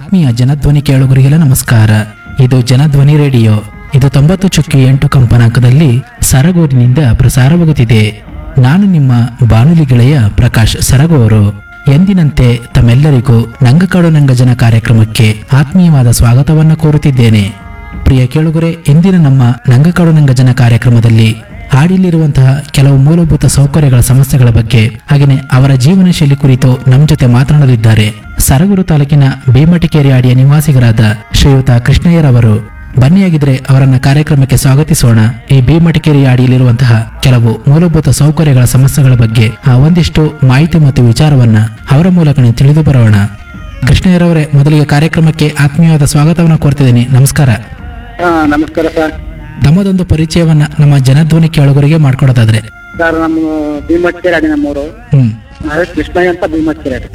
ಆತ್ಮೀಯ ಜನಧ್ವನಿ ಕೇಳುಗರಿಗೆಲ್ಲ ನಮಸ್ಕಾರ ಇದು ಜನಧ್ವನಿ ರೇಡಿಯೋ ಇದು ತೊಂಬತ್ತು ಚುಕ್ಕಿ ಎಂಟು ಕಂಪನಾಂಕದಲ್ಲಿ ಸರಗೂರಿನಿಂದ ಪ್ರಸಾರವಾಗುತ್ತಿದೆ ನಾನು ನಿಮ್ಮ ಬಾನುಲಿ ಗೆಳೆಯ ಪ್ರಕಾಶ್ ಸರಗೂರು ಎಂದಿನಂತೆ ತಮ್ಮೆಲ್ಲರಿಗೂ ನಂಗಕಾಡು ನಂಗಜನ ಕಾರ್ಯಕ್ರಮಕ್ಕೆ ಆತ್ಮೀಯವಾದ ಸ್ವಾಗತವನ್ನು ಕೋರುತ್ತಿದ್ದೇನೆ ಪ್ರಿಯ ಕೇಳುಗರೆ ಇಂದಿನ ನಮ್ಮ ನಂಗಕಾಡು ನಂಗಜನ ಕಾರ್ಯಕ್ರಮದಲ್ಲಿ ಹಾಡಿಲಿರುವಂತಹ ಕೆಲವು ಮೂಲಭೂತ ಸೌಕರ್ಯಗಳ ಸಮಸ್ಯೆಗಳ ಬಗ್ಗೆ ಹಾಗೆಯೇ ಅವರ ಜೀವನ ಶೈಲಿ ಕುರಿತು ನಮ್ಮ ಜೊತೆ ಮಾತನಾಡಲಿದ್ದಾರೆ ಸರಗೂರು ತಾಲೂಕಿನ ಭೀಮಟಿಕೇರಿ ಅಡಿಯ ನಿವಾಸಿಗರಾದ ಶ್ರೀಯುತ ಕೃಷ್ಣಯ್ಯರವರು ಬನ್ನಿಯಾಗಿದ್ರೆ ಅವರನ್ನ ಕಾರ್ಯಕ್ರಮಕ್ಕೆ ಸ್ವಾಗತಿಸೋಣ ಈ ಭೀಮಟಿಕೇರಿ ಅಡಿಯಲ್ಲಿರುವಂತಹ ಕೆಲವು ಮೂಲಭೂತ ಸೌಕರ್ಯಗಳ ಸಮಸ್ಯೆಗಳ ಬಗ್ಗೆ ಆ ಒಂದಿಷ್ಟು ಮಾಹಿತಿ ಮತ್ತು ವಿಚಾರವನ್ನ ಅವರ ಮೂಲಕನೇ ತಿಳಿದು ಬರೋಣ ಕೃಷ್ಣಯ್ಯರವರೇ ಮೊದಲಿಗೆ ಕಾರ್ಯಕ್ರಮಕ್ಕೆ ಆತ್ಮೀಯವಾದ ಸ್ವಾಗತವನ್ನು ಕೋರ್ತಿದ್ದೀನಿ ನಮಸ್ಕಾರ ಹಾ ನಮಸ್ಕಾರ ಸರ್ ತಮ್ಮದೊಂದು ಪರಿಚಯವನ್ನ ನಮ್ಮ ಜನಧ್ವನಿ ಕೇಳುಗರಿಗೆ ಮಾಡ್ಕೊಡೋದಾದ್ರೆ ಸರ್ ನಮ್ಮ ಭೀಮಟ್ಕೆರೆ ಅಡಿ ನಮ್ಮೂರು ಹ್ಮ್ ಅದೇ ಕೃಷ್ಣಯ್ಯ ಅಂತ ಭೀಮಟ್ಕೆರೆ ಅಡಿ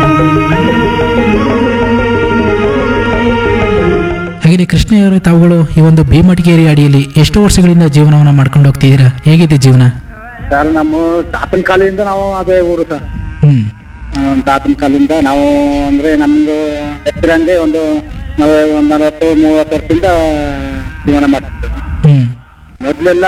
ಹಾಗೆ ಕೃಷ್ಣಯ್ಯವರು ತಾವುಗಳು ಈ ಒಂದು ಭೀಮಟಿಗೇರಿ ಅಡಿಯಲ್ಲಿ ಎಷ್ಟು ವರ್ಷಗಳಿಂದ ಜೀವನವನ್ನ ಮಾಡ್ಕೊಂಡು ಹೋಗ್ತಿದ್ದೀರಾ ಹೇಗಿದೆ ಜೀವನ ಸರ್ ನಮ್ಮ ತಾತನ ಕಾಲದಿಂದ ನಾವು ಅದೇ ಊರು ಸರ್ ಹ್ಮ್ ನಮ್ಮ ತಾತನ ಕಾಲದಿಂದ ನಾವು ಅಂದ್ರೆ ನಮ್ದು ಹೆಸರಂಗೆ ಒಂದು ನಾವು ಒಂದು ನಲವತ್ತು ಮೂವತ್ತು ವರ್ಷದಿಂದ ಜೀವನ ಮಾಡ್ತಿದ್ವಿ ಹ್ಮ್ ಮೊದ್ಲೆಲ್ಲ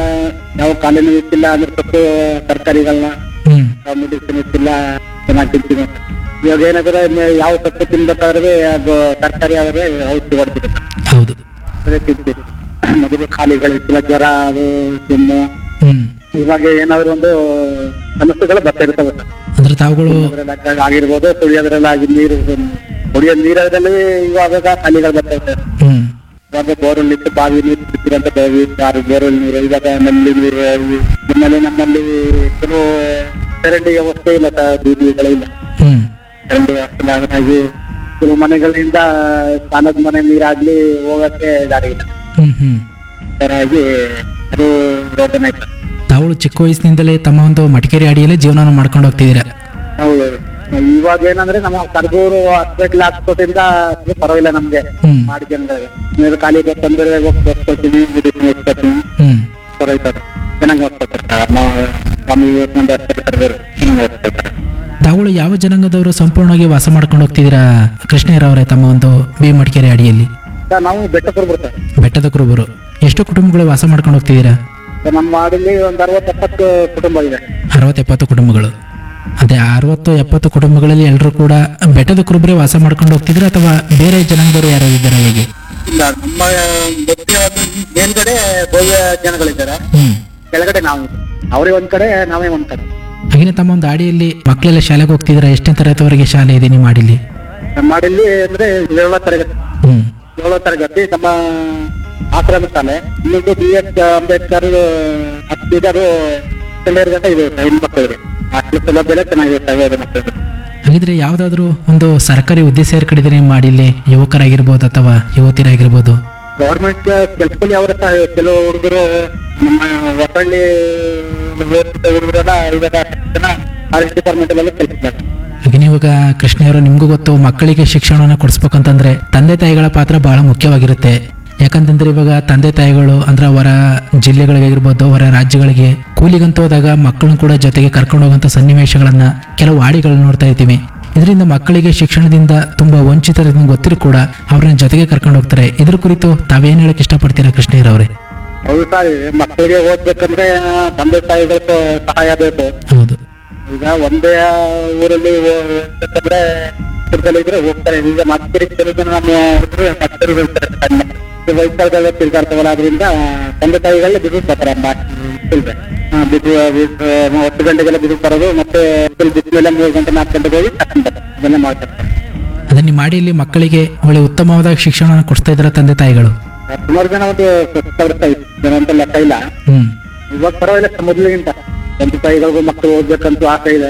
ಯಾವ ಕಾಲಿನ ಇತ್ತಿಲ್ಲ ಅಂದ್ರೆ ಸ್ವಲ್ಪ ತರಕಾರಿಗಳನ್ನ ಹ್ಮ್ ಮೆಡಿಸಿನ್ ಇತ್ತಿಲ್ಲ ಚೆನ್ನಾಗಿ ತಿಂತೀವಿ ಇವಾಗ ಏನಾದ್ರೆ ಯಾವ ಸೊಪ್ಪು ತಿನ್ಬೇಕಾದ್ರೆ ಅದು ತರಕಾರಿ ಆದ್ರೆ ಔಷಧಿ ಹೊಡ್ತಿದೆ ಹೌದು ಅದೇ ತಿಂತೀವಿ ಮೊದಲು ಖಾಲಿಗಳಿತ್ತಿಲ್ಲ ಜ್ವರ ಅದು ಕೆಮ್ಮು ಹ್ಮ್ ಇವಾಗ ಏನಾದ್ರು ಒಂದು ಸಮಸ್ಯೆಗಳು ಬರ್ತಾ ಇರ್ತವೆ ಸರ್. ಅಂದ್ರೆ ತಾವುಗಳು ಅದ್ರಲ್ಲಿ ಆಗಿರ್ಬೋದು ಕುಡಿಯೋದ್ರಲ್ಲಿ ಆಗಿ ನೀರು ಕುಡಿಯೋ ನೀರಲ್ಲಿ ಇವಾಗ ಖಾಲಿಗಳು ಬರ್ತಾ ಇರ್ತವೆ ಹ್ಮ್ ಇವಾಗ ಬೋರ್ವೆಲ್ ಇತ್ತು ಬಾವಿ ನೀರು ಸಿಕ್ಕಿರಂತ ಬಾವಿ ಯಾರು ಬೋರ್ವೆಲ್ ನೀರು ಇವಾಗ ನಲ್ಲಿ ನೀರು ಇವು. ನಮ್ಮಲ್ಲಿ ನಮ್ಮಲ್ಲಿ ಕೆಲವು ಚರಂಡಿ ವ್ಯವಸ್ಥೆ ಇಲ್ಲ ಸರ್ ಬೀದಿಗಳಿಲ್ಲ ಹ್ಮ್ ಚರಂಡಿ ವ್ಯವಸ್ಥೆ ಇಲ್ಲ. ಹಾಗಾಗಿ ಕೆಲವು ಮನೆಗಳಿಂದ ಸ್ನಾನದ ಮನೆ ನೀರಾಗ್ಲಿ ಹೋಗಕ್ಕೆ ದಾರಿ ಇಲ್ಲ ಹ್ಮ್ ಹ್ಮ್ ಹಾಗಾಗಿ ಅದು ರೋಗನ ಆಯ್ತು ತಾವುಗಳು ಚಿಕ್ಕ ವಯಸ್ಸಿನಿಂದಲೇ ತಮ್ಮ ಒಂದು ಮಟಿಕೇರಿ ಅಡಿಯಲ್ಲೇ ಜೀವನವನ್ನು ಮಾಡ್ಕೊಂಡು ಹೋಗ್ತಿದ್ದೀರಾ ಹೌದು ಇವಾಗ ಏನಂದ್ರೆ ನಮ್ಮ ಕರ್ಗೂರು ಹಾಸ್ಪಿಟ್ಲ್ ಹಾಕ್ಸ್ಕೊಟ್ಟಿಂದ ಪರವಾಗಿಲ್ಲ ನಮ್ಗೆ ಹ್ಮ್ ಮಾಡ್ಕೊಂಡ್ರೆ ನೀರು ಖಾಲಿ ಬೇಕಂದ್ರೆ ಹೋಗಿ ತೋರಿಸ್ಕೊತೀನಿ ಮೆಡಿಸಿನ್ ಓದ್ಕೊತೀನಿ ಹ್ಮ್ ಪರವಾಗಿಲ್ಲ ಚೆನ್ನಾಗಿ ಓದ್ಕೊತಾರೆ ನಾವು ಸ್ವಾಮಿ ವಿವೇಕಾನಂದ ಹಾಸ್ಪಿಟಲ್ ಚೆನ್ನಾಗಿ ಓದ್ಕೊತಾರೆ ತಾವುಗಳು ಯಾವ ಜನಾಂಗದವರು ಸಂಪೂರ್ಣವಾಗಿ ವಾಸ ಮಾಡ್ಕೊಂಡು ಹೋಗ್ತಿದ್ದೀರಾ ಕೃಷ್ಣಯ್ಯರವರೇ ತಮ್ಮ ಒಂದು ಬಿ ಮಡಿಕೇರಿ ಅಡಿಯಲ್ಲಿ ಸರ್ ನಾವು ಬೆಟ್ಟಪುರ ಬರ್ತಾರೆ ಬೆಟ್ಟದ ಕುರುಬರು ಎಷ್ಟು ಕುಟುಂಬಗಳು ವಾಸ ಮಾಡ್ಕೊಂಡು ಹೋಗ್ತಿದ್ದೀರಾ ಸರ್ ನಮ್ಮ ವಾರ್ಡಲ್ಲಿ ಒಂದು ಅರವತ್ತು ಎಪ್ಪತ್ತು ಕುಟುಂಬ ಇದೆ ಅರವತ್ತು ಎಪ್ಪತ್ತು ಕುಟುಂಬಗಳು ಅದೇ ಅರವತ್ತು ಎಪ್ಪತ್ತು ಕುಟುಂಬಗಳಲ್ಲಿ ಎಲ್ಲರೂ ಕೂಡ ಬೆಟ್ಟದ ಕುರುಬರೇ ವಾಸ ಮಾಡ್ಕೊಂಡು ಹೋಗ್ತಿದ್ದೀರಾ ಅಥವಾ ಬೇರೆ ಜನಾಂಗದವರು ಯಾರು ಇದ್ದಾರೆ ಹೇಗೆ ಇಲ್ಲ ನಮ್ಮ ಮಧ್ಯೆ ಒಂದು ಮೇಲ್ಗಡೆ ಭವ್ಯ ಜನಗಳಿದ್ದಾರೆ ಹ್ಮ್ ಕೆಳಗಡೆ ನಾವು ಅವರೇ ಒಂದ್ ಕಡೆ ನಾವೇ ಒಂದ್ ಕಡೆ ಹಾಗೆ ತಮ್ಮ ಒಂದು ಆಡಿಯಲ್ಲಿ ಮಕ್ಕಳೆಲ್ಲ ಶಾಲೆಗೆ ಹೋಗ್ತಿದ್ದೀರಾ ಎಷ್ಟನೇ ತರಗತಿವರೆಗೆ ಶಾಲೆ ಇದೆ ನಿಮ್ಮ ಆಡಿಲಿ ನಮ್ಮ ಮಾಡಿಲ್ಲಿ ಅಂದ್ರೆ ಏಳನೇ ತರಗತಿ ಹ್ಮ್ ಏಳನೇ ತರಗತಿ ನಮ್ಮ ಆಶ್ರಮ ಶಾಲೆ ಇನ್ನೊಂದು ಬಿ ಎಚ್ ಅಂಬೇಡ್ಕರ್ ಹತ್ತಿದರು ಕೆಲವರು ಗಂಟೆ ಇದೆ ಹೆಣ್ಮಕ್ಳಿಗೆ ಅಷ್ಟು ಸೌಲಭ್ಯ ಚೆನ್ನಾಗಿರ್ತವೆ ಅದು ಮಕ್ಕಳು ಹಾಗಿದ್ರೆ ಯಾವುದಾದ್ರೂ ಒಂದು ಸರ್ಕಾರಿ ಹುದ್ದೆ ಸೇರ್ಕಡಿದ್ರೆ ನಿಮ್ಮ ಆಡಿಲಿ ಯುವಕರಾಗಿರ್ಬೋದು ಅಥವಾ ಯುವತಿಯರಾಗಿರ್ಬೋದು ಗೌರ್ಮೆಂಟ್ ಕೆಲಸದಲ್ಲಿ ಅವರ ಕೆಲವು ಹುಡುಗರು ನಮ್ಮ ಹೊಸಳ್ಳಿ ಹುಡುಗರೆಲ್ಲ ಇವಾಗ ಜನ ಫಾರೆಸ್ಟ್ ಡಿಪಾರ್ಟ್ಮೆಂಟ್ ಅಲ್ಲೆಲ್ಲ ಕೆಲಸ ಹಾಗೆ ಇವಾಗ ಕೃಷ್ಣಯ್ಯವರು ನಿಮಗೂ ಗೊತ್ತು ಮಕ್ಕಳಿಗೆ ಶಿಕ್ಷಣವನ್ನು ಕೊಡಿಸ್ಬೇಕಂತಂದ್ರೆ ತಂದೆ ತಾಯಿಗಳ ಪಾತ್ರ ಬಹಳ ಮುಖ್ಯವಾಗಿರುತ್ತೆ ಯಾಕಂತಂದ್ರೆ ಇವಾಗ ತಂದೆ ತಾಯಿಗಳು ಅಂದ್ರೆ ಅವರ ಜಿಲ್ಲೆಗಳಿಗಾಗಿರ್ಬೋದು ಅವರ ರಾಜ್ಯಗಳಿಗೆ ಕೂಲಿಗಂತ ಹೋದಾಗ ಮಕ್ಕಳನ್ನು ಕೂಡ ಜೊತೆಗೆ ಕರ್ಕೊಂಡು ಹೋಗುವಂತ ಸನ್ನಿವೇಶಗಳನ್ನ ಕೆಲವು ಆಡಿಗಳನ್ನ ನೋಡ್ತಾ ಇರ್ತೀವಿ ಇದರಿಂದ ಮಕ್ಕಳಿಗೆ ಶಿಕ್ಷಣದಿಂದ ತುಂಬಾ ವಂಚಿತರಿಂದ ಗೊತ್ತಿರೂ ಕೂಡ ಅವ್ರನ್ನ ಜೊತೆಗೆ ಕರ್ಕೊಂಡು ಹೋಗ್ತಾರೆ ಇದ್ರ ಕುರಿತು ತಾವೇನ್ ಹೇಳಕ್ ಇಷ್ಟಪಡ್ತೀರಾ ಕೃಷ್ಣಯ್ಯರವ್ರೆ ಹೌದು ಸರ್ ಮಕ್ಕಳಿಗೆ ಓದ್ಬೇಕಂದ್ರೆ ತಂದೆ ತಾಯಿಗಳ ಸಹಾಯ ಬೇಕು ಹೌದು ಈಗ ಒಂದೇ ಊರಲ್ಲಿ ಓದ್ಬೇಕಂದ್ರೆ ಪುರದಲ್ಲಿ ಇದ್ರೆ ಹೋಗ್ತಾರೆ ಈಗ ಮಕ್ಕಳಿಗೆ ಕೆಲವು ಜನ ನಮ್ಮ ಹುಡುಗರು ಮಕ್ಕಳು ಇರ್ತಾರೆ ಸಣ್ಣ ವಯಸ್ಸಾಗೆಲ್ಲ ತಿರ್ಗಾಡ್ತಾವಲ್ಲ ಅದರಿಂದ ತಂದೆ ತಾಯಿಗಳನ್ನ ಬಿಡು ಬರ್ತಾರೆ ಬಿಟ್ಟು ಬಿದ್ದು ಬಿದ್ದು ಹತ್ತು ಗಂಟೆಗೆಲ್ಲ ಬಿದ್ದು ಬರೋದು ಮತ್ತೆ ಬಿದ್ದ ಮೇಲೆ ಮೂರು ಗಂಟೆ ನಾಲ್ಕು ಗಂಟೆಗೆ ಹೋಗಿ ತಗೊಂಡ್ ಬರ್ತಾರೆ ಅದನ್ನೇ ಮಾಡ್ತಾರೆ ಅದೇ ನಿಮ್ಮ ಆಡಿಯಲ್ಲಿ ಮಕ್ಕಳಿಗೆ ಒಳ್ಳೆ ಉತ್ತಮವಾದ ಶಿಕ್ಷಣವನ್ನು ಕೊಡ್ತಾ ಇದ್ರ ತಂದೆ ತಾಯಿಗಳು ಸುಮಾರು ಜನ ಒಂದು ಸಾವಿರ ಜನ ಅಂತ ಲೆಕ್ಕ ಇಲ್ಲ ಹ್ಮ್ ಇವಾಗ ಪರವಾಗಿಲ್ಲ ಮೊದಲಿಗಿಂತ ತಂದೆ ತಾಯಿಗಳಿಗೂ ಮಕ್ಕಳು ಓದ್ಬೇಕಂತ ಆಸೆ ಇದೆ